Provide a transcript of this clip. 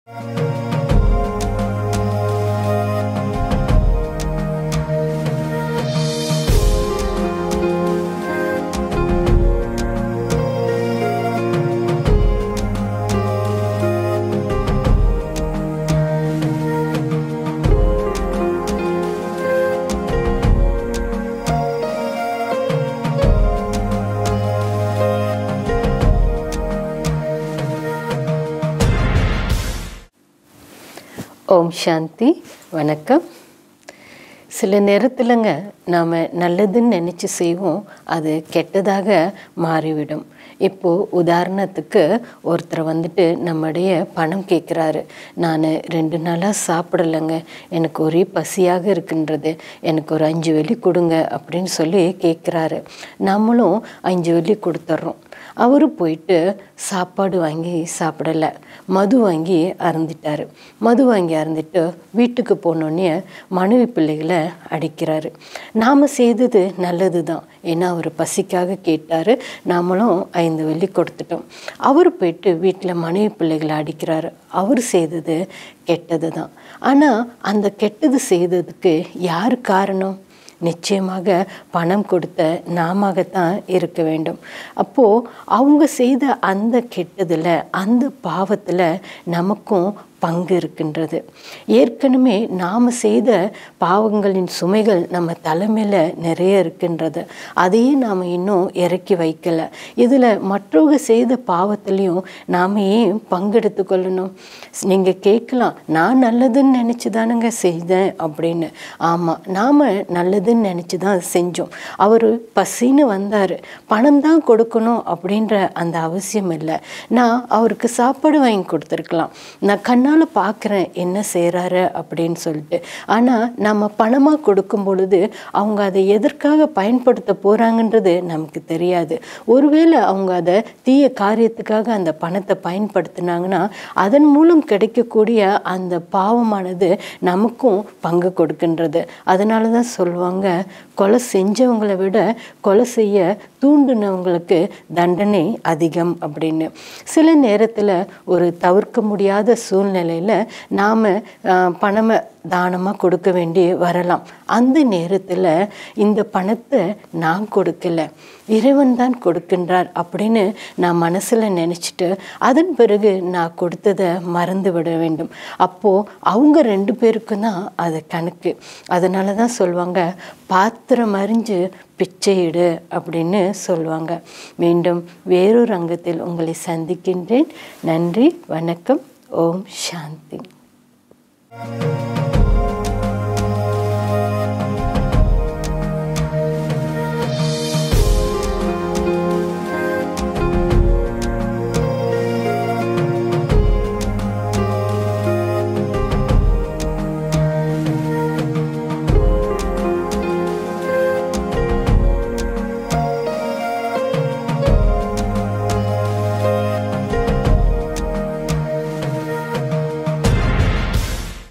ஓம் சாந்தி வணக்கம் சில நேரத்திலங்க நாம் நல்லதுன்னு நினச்சி செய்வோம் அது கெட்டதாக மாறிவிடும் இப்போது உதாரணத்துக்கு ஒருத்தர் வந்துட்டு நம்முடைய பணம் கேட்குறாரு நான் ரெண்டு நாளாக சாப்பிடலைங்க எனக்கு ஒரே பசியாக இருக்கின்றது எனக்கு ஒரு அஞ்சு வெள்ளி கொடுங்க அப்படின்னு சொல்லி கேட்குறாரு நம்மளும் அஞ்சு வெள்ளி கொடுத்துட்றோம் அவரு போயிட்டு சாப்பாடு வாங்கி சாப்பிடலை மது வாங்கி அருந்திட்டாரு மது வாங்கி அருந்திட்டு வீட்டுக்கு போனோடனே மனைவி பிள்ளைகளை அடிக்கிறாரு நாம் செய்தது நல்லது தான் ஏன்னா அவர் பசிக்காக கேட்டார் நாமளும் ஐந்து வெள்ளி கொடுத்துட்டோம் அவர் போயிட்டு வீட்டில் மனைவி பிள்ளைகளை அடிக்கிறாரு அவர் செய்தது கெட்டது தான் ஆனால் அந்த கெட்டது செய்ததுக்கு யார் காரணம் நிச்சயமாக பணம் கொடுத்த நாமத்தான் இருக்க வேண்டும் அப்போது அவங்க செய்த அந்த கெட்டதில் அந்த பாவத்தில் நமக்கும் பங்கு இருக்கின்றது ஏற்கனவே நாம் செய்த பாவங்களின் சுமைகள் நம்ம தலைமையில் நிறைய இருக்கின்றது அதையே நாம் இன்னும் இறக்கி வைக்கலை இதில் மற்றவங்க செய்த பாவத்திலையும் நாம் ஏன் பங்கெடுத்து கொள்ளணும் நீங்கள் கேட்கலாம் நான் நல்லதுன்னு நினச்சி தானுங்க செய்தேன் அப்படின்னு ஆமாம் நாம் நல்லதுன்னு நினச்சி தான் செஞ்சோம் அவர் பசின்னு வந்தார் பணம் தான் கொடுக்கணும் அப்படின்ற அந்த அவசியம் இல்லை நான் அவருக்கு சாப்பாடு வாங்கி கொடுத்துருக்கலாம் நான் கண்ணால் பார்க்குறேன் என்ன செய்கிறாரு அப்படின்னு சொல்லிட்டு ஆனால் நம்ம பணமாக கொடுக்கும் பொழுது அவங்க அதை எதற்காக பயன்படுத்த போகிறாங்கன்றது நமக்கு தெரியாது ஒருவேளை அவங்க அதை தீய காரியத்துக்காக அந்த பணத்தை பயன்படுத்தினாங்கன்னா அதன் மூலம் கிடைக்கக்கூடிய அந்த பாவமானது நமக்கும் பங்கு கொடுக்கின்றது அதனால தான் சொல்லுவாங்க கொலை செஞ்சவங்களை விட கொலை செய்ய தூண்டினவங்களுக்கு தண்டனை அதிகம் அப்படின்னு சில நேரத்தில் ஒரு தவிர்க்க முடியாத சூழ்நிலையில் நாம் பணமை தானமாக கொடுக்க வேண்டி வரலாம் அந்த நேரத்தில் இந்த பணத்தை நான் கொடுக்கல இறைவன் தான் கொடுக்கின்றார் அப்படின்னு நான் மனசில் நினச்சிட்டு அதன் பிறகு நான் கொடுத்ததை மறந்து விட வேண்டும் அப்போது அவங்க ரெண்டு பேருக்கும் தான் அது கணக்கு அதனால தான் சொல்லுவாங்க பாத்திரம் அறிஞ்சு பிச்சையிடு அப்படின்னு சொல்லுவாங்க மீண்டும் வேறொரு அங்கத்தில் உங்களை சந்திக்கின்றேன் நன்றி வணக்கம் ஓம் சாந்தி